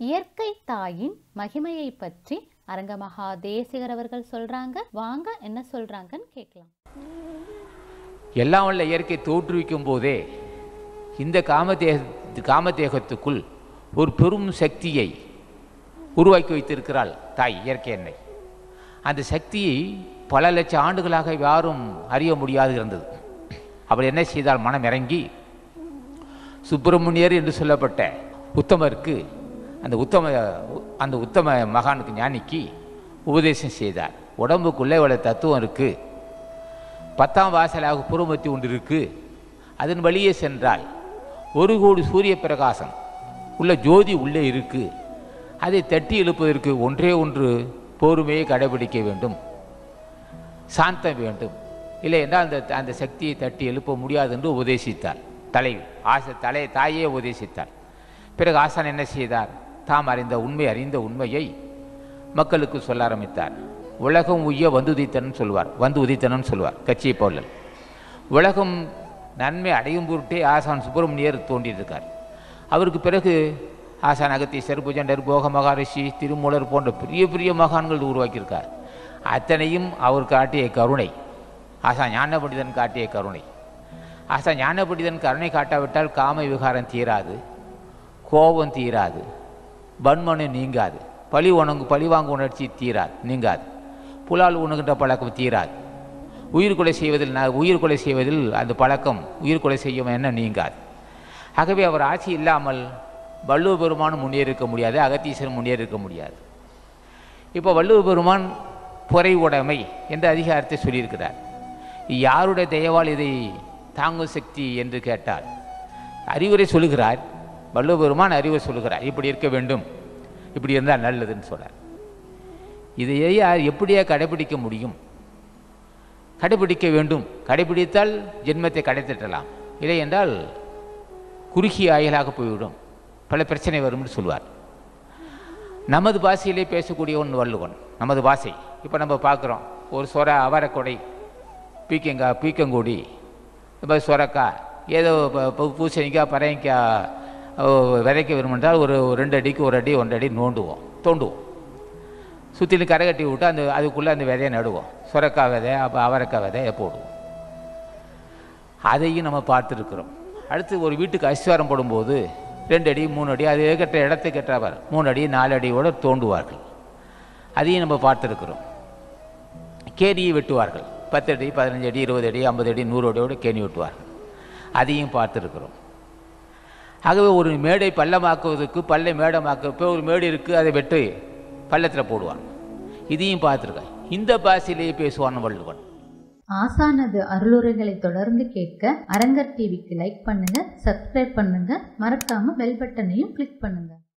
இயற்கை தாயின் மகிமையை பற்றி அரங்கமகா தேசிகர் அவர்கள் சொல்றாங்க வாங்க என்ன சொல்றாங்கன்னு கேட்கலாம் எல்லாம் வல்ல இயற்கை தோற்றுவிக்கும் போதே இந்த காமதேக காமதேகத்துக்குள் ஒரு பெரும் சக்தியை உருவாக்கி வைத்திருக்கிறாள் தாய் இயற்கை எண்ணெய் அந்த சக்தியை பல லட்சம் ஆண்டுகளாக யாரும் அறிய முடியாது இருந்தது அவர் என்ன செய்தால் மனம் இறங்கி சுப்பிரமணியர் என்று சொல்லப்பட்ட உத்தமருக்கு அந்த உத்தம அந்த உத்தம மகானுக்கு ஞானிக்கு உபதேசம் செய்தார் உடம்புக்குள்ளே இவ்வளவு தத்துவம் இருக்குது பத்தாம் வாசலாக புறமத்தி ஒன்று இருக்கு அதன் வழியே சென்றால் ஒரு கோடி சூரிய பிரகாசம் உள்ள ஜோதி உள்ளே இருக்கு அதை தட்டி எழுப்பதற்கு ஒன்றே ஒன்று பொறுமையை கடைபிடிக்க வேண்டும் சாந்தம் வேண்டும் இல்லை என்றால் அந்த அந்த சக்தியை தட்டி எழுப்ப முடியாது என்று உபதேசித்தார் தலைவி ஆசை தலை தாயே உபதேசித்தார் பிறகு ஆசான் என்ன செய்தார் தாம் அறிந்த உண்மை அறிந்த உண்மையை மக்களுக்கு சொல்ல ஆரம்பித்தார் உலகம் உய்ய வந்து உதித்தனன் சொல்வார் வந்து உதித்தனன் சொல்வார் கட்சியை போல உலகம் நன்மை அடையும் பொருட்டே ஆசான் சுப்பிரமணியர் தோன்றியிருக்கார் அவருக்கு பிறகு ஆசான் அகத்தீஸ்வர் புஜண்டர் போக மகாரிஷி திருமூலர் போன்ற பெரிய பெரிய மகான்கள் உருவாக்கியிருக்கார் அத்தனையும் அவர் காட்டிய கருணை ஆசா ஞான பண்டிதன் காட்டிய கருணை ஆசா ஞான பண்டிதன் கருணை காட்டாவிட்டால் காம விகாரம் தீராது கோபம் தீராது வன்மனு நீங்காது பழி உணங்கு பழி வாங்க உணர்ச்சி தீராது நீங்காது புலால் உணுகின்ற பழக்கம் தீராது உயிர் கொலை செய்வதில் நான் உயிர் கொலை செய்வதில் அந்த பழக்கம் உயிர் கொலை செய்யும் என்ன நீங்காது ஆகவே அவர் ஆட்சி இல்லாமல் வள்ளுவ பெருமானும் முன்னேறிக்க முடியாது அகத்தீஸ்வரன் முன்னேறிக்க முடியாது இப்போ வள்ளுவ பெருமான் பொறை உடைமை என்ற அதிகாரத்தை சொல்லியிருக்கிறார் யாருடைய தயவால் இதை தாங்கும் சக்தி என்று கேட்டால் அறிவுரை சொல்லுகிறார் வள்ளுவ பெருமான் அறிவுரை சொல்லுகிறார் இப்படி இருக்க வேண்டும் இப்படி இருந்தால் நல்லதுன்னு சொல்கிறார் இதையே யார் எப்படியா கடைபிடிக்க முடியும் கடைபிடிக்க வேண்டும் கடைபிடித்தால் ஜென்மத்தை கடைத்திட்டலாம் இல்லை என்றால் குறுகிய ஆயலாக போய்விடும் பல பிரச்சனை வரும்னு சொல்வார் நமது பாஷையிலே பேசக்கூடியவன் வள்ளுவன் நமது பாஷை இப்போ நம்ம பார்க்குறோம் ஒரு சொர அவரைக்கொடை பீக்கங்காய் பீக்கங்கொடி இப்போ சொரக்காய் ஏதோ ப- பூ- பூசணிக்காய் பறையங்காய் விதைக்க விரும்பினால் ஒரு ஒரு ரெண்டு அடிக்கு ஒரு அடி ஒன்றரை அடி நோண்டுவோம் தோண்டுவோம் சுற்றிலும் கரை கட்டி விட்டு அந்த அதுக்குள்ளே அந்த விதையை நடுவோம் சுரக்காய் விதை அப்போ அவரைக்காய் விதையை போடுவோம் அதையும் நம்ம பார்த்துருக்குறோம் அடுத்து ஒரு வீட்டுக்கு அஸ்வாரம் போடும்போது ரெண்டு அடி மூணு அடி அது கட்ட இடத்துக்கு கட்டுறவர் மூணு அடி நாலு அடியோட தோண்டுவார்கள் அதையும் நம்ம பார்த்துருக்குறோம் கேணியை வெட்டுவார்கள் பத்து அடி பதினஞ்சு அடி இருபது அடி ஐம்பது அடி நூறு அடியோடு கேணி வெட்டுவார்கள் அதையும் பார்த்துருக்குறோம் ஆகவே ஒரு மேடை பள்ளமாக்குவதற்கு பல்லை மேடமாக்க இப்போ ஒரு மேடு இருக்குது அதை வெட்டி பள்ளத்தில் போடுவான் இதையும் பார்த்துருக்கேன் இந்த பாஷையிலேயே பேசுவான் வள்ளுவன் ஆசானது அருளுரைகளை தொடர்ந்து கேட்க அரங்கர் டிவிக்கு லைக் பண்ணுங்க சப்ஸ்கிரைப் பண்ணுங்க மறக்காம பெல் பட்டனையும் கிளிக் பண்ணுங்க